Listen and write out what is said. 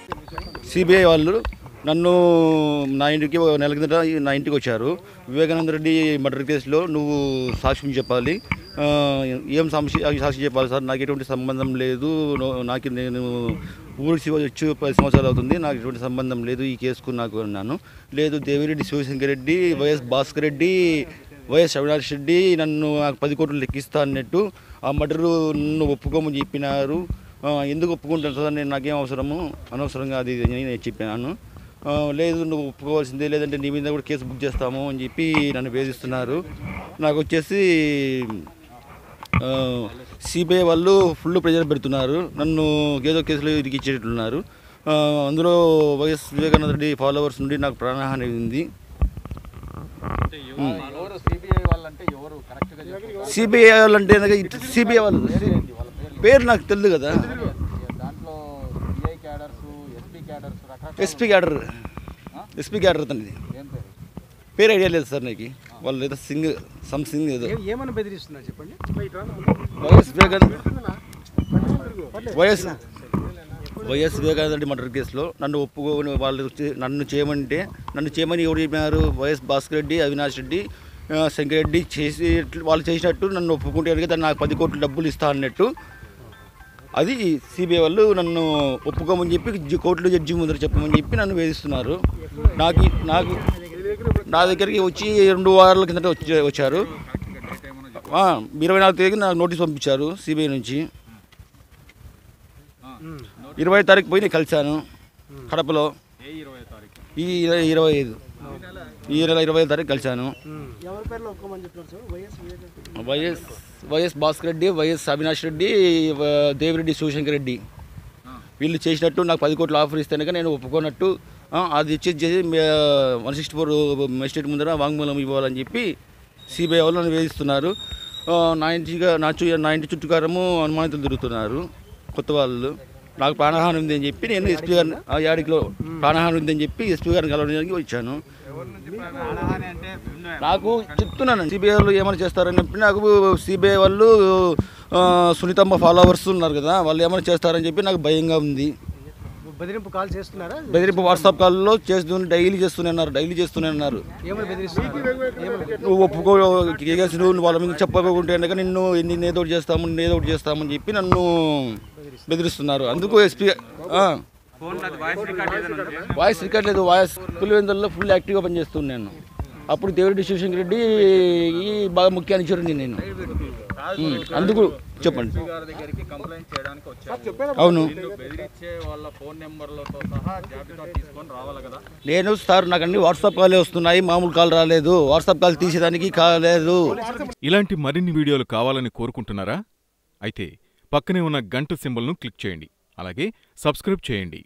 CBI వాళ్ళు నన్ను నా ఇంటికి ఓ నెల కిందట నా ఇంటికి వచ్చారు వివేకానంద రెడ్డి మర్డర్ కేసులో నువ్వు సాక్ష్యం చెప్పాలి ఆ, ఏం సాక్షి సాక్షి చెప్పాలి సార్ నాకు ఎటువంటి సంబంధం లేదు నో- నాకు నేను ఊరికి వచ్చి పది సంవత్సరాలు అవుతుంది నాకు ఎటువంటి సంబంధం లేదు ఈ కేసుకు నాకు అన్నాను లేదు దేవిరెడ్డి శివశంకర్ రెడ్డి వైఎస్ భాస్కర్ రెడ్డి వైఎస్ అవినాష్ రెడ్డి నన్ను నాకు పది కోట్లు లెక్కిస్తా అన్నట్టు ఆ మర్డరు నన్ను ఒప్పుకోమని చెప్పినారు ఆ, ఎందుకు ఒప్పుకుంటాను సార్ నేను నాకేం అవసరము అనవసరంగా అది ఇది అని నేను చెప్పాను ఆ, లేదు నువ్వు ఒప్పుకోవాల్సిందే లేదంటే నీ మీద కూడా కేసు బుక్ చేస్తాము అని చెప్పి నన్ను వేధిస్తున్నారు నాకు వచ్చేసి సిబిఐ వాళ్ళు ఫుల్ ప్రెజర్ పెడుతున్నారు నన్ను ఏదో కేసులో ఇరికిచ్చేటట్టున్నారు ఆ, అందులో వైఎస్ వివేకానంద రెడ్డి ఫాలోవర్స్ నుండి నాకు ప్రాణహాని ఉంది ఎవరు సిబిఐ వాళ్ళంటే ఎవరు కరెక్ట్ గా చెప్పండి. సిబిఐ వాళ్ళు అంటే సిబిఐ వాళ్ళు పేరు నాకు తెలియదు కదా దాంట్లో సిఐ క్యాడర్స్ ఎస్పీ క్యాడర్స్ రకరకాల ఎస్పీ క్యాడర్ ఎస్పీ క్యాడర్ అతనిది ఏం పేరు పేరు ఐడియా లేదు సార్ నాకు వాళ్ళు ఏదో సింగ్ సమ్ సింగ్ ఏదో ఏ- ఏమని బెదిరిస్తున్నారు చెప్పండి YS Vivekananda YS YS Vivekananda Reddy murder కేసులో నన్ను ఒప్పుకోని వాళ్ళు వచ్చి- నన్ను చేయమంటే నన్ను చేయమని ఎవరు చెప్పినారు వైఎస్ భాస్కర్ రెడ్డి అవినాష్ రెడ్డి ఆ, శంకర్ రెడ్డి చేసి వాళ్ళు చేసినట్టు నన్ను ఒప్పుకుంటే కనుక దాన్ని నాకు పది కోట్ల డబ్బులు ఇస్తా అన్నట్టు అది సిబిఐ వాళ్ళు నన్ను ఒప్పుకోమని చెప్పి జి- కోర్టులో జడ్జి ముందర చెప్పమని చెప్పి నన్ను వేధిస్తున్నారు నాకు నాకు నా దగ్గరికి వచ్చి రెండు వారాల కిందట వచ్చి వచ్చారు ఆ, ఇరవై నాలుగు తేదీకి నాకు నోటీస్ పంపించారు సిబిఐ నుంచి ఇరవై తారీఖు పోయి నేను కలిశాను కడపలో ఈ ఇరవై ఇరవై ఐదు ఈ నెల ఇరవై ఐదు తారీఖు కలిశాను ఎవరి పేర్లో ఒప్పుకోమని చెప్తున్నారు sir YS Vivekananda YS YS Bhaskar Reddy YS Avinash Reddy వ- దేవిరెడ్డి శివశంకర్ రెడ్డి వీళ్ళు చేసినట్టు నాకు పది కోట్లు ఆఫర్ ఇస్తే కనుక నేను ఒప్పుకున్నట్టు ఆ, అది ఇచ్చేసి వన్ సిక్స్టీ ఫోర్ మెజిస్ట్రేట్ ముందర వాంగ్మూలం ఇవ్వాలని చెప్పి సిబిఐ వాళ్ళు నన్ను వేధిస్తున్నారు ఆ, నా ఇంటిగా నా చు నా ఇంటి చుట్టుకారము అనుమానితులు తిరుగుతున్నారు కొత్త వాళ్ళు నాకు ప్రాణహాని ఉంది అని చెప్పి నేను ఎస్పీ గారిని ఆ యాడికిలో ప్రాణహాని ఉంది అని చెప్పి ఎస్పీ గారిని కలవడానికి వచ్చాను నాకు చెప్తున్నాను సిబిఐ వాళ్ళు ఏమైనా చేస్తారని చెప్పి నాకు సిబిఐ వాళ్ళు ఆ, సునీతమ్మ ఫాలోవర్స్ ఉన్నారు కదా వాళ్ళు ఏమైనా చేస్తారని చెప్పి నాకు భయంగా ఉంది బెదిరింపు కాల్ చేస్తున్నారా బెదిరింపు వాట్సాప్ కాల్లో చేస్తూ డైలీ చేస్తూనే ఉన్నారు డైలీ చేస్తూనే ఉన్నారు ఏమని బెదిరిస్తున్నారు ఏమని నువ్వు ఒప్పుకో కేసు నువ్వు వాళ్ళ మీద చెప్పకుంటే కనుక నిన్ను నిన్ను ఏదో ఒకటి చేస్తాము నిన్ను ఏదో ఒకటి చేస్తామని చెప్పి నన్ను బెదిరిస్తున్నారు అందుకు ఎస్పీ వాయిస్ రికార్డ్ లేదు వాయిస్ పులివెందుల్లో ఫుల్ యాక్టివ్గా పనిచేస్తున్నాను అప్పుడు దేవిరెడ్డి శివశంకర్ రెడ్డి ఈ బాగా ముఖ్య అనుచరుని నేను ఉమ్, అందుకు చెప్పండి గారి దగ్గరికి కంప్లైంట్ చేయడానికి వచ్చారు అవును నిన్ను బెదిరించే వాళ్ళ ఫోన్ నెంబర్లతో సహా జాబితా తీసుకొని రావాలి కదా నేను సార్ నాకు అన్ని వాట్సాప్ కాలే వస్తున్నాయి మామూలు కాల్ రాలేదు వాట్సాప్ కాల్ తీసేదానికి కాలేదు ఇలాంటి మరిన్ని వీడియోలు కావాలని కోరుకుంటున్నారా అయితే పక్కనే ఉన్న గంట సింబల్ను క్లిక్ చేయండి అలాగే సబ్స్క్రైబ్ చేయండి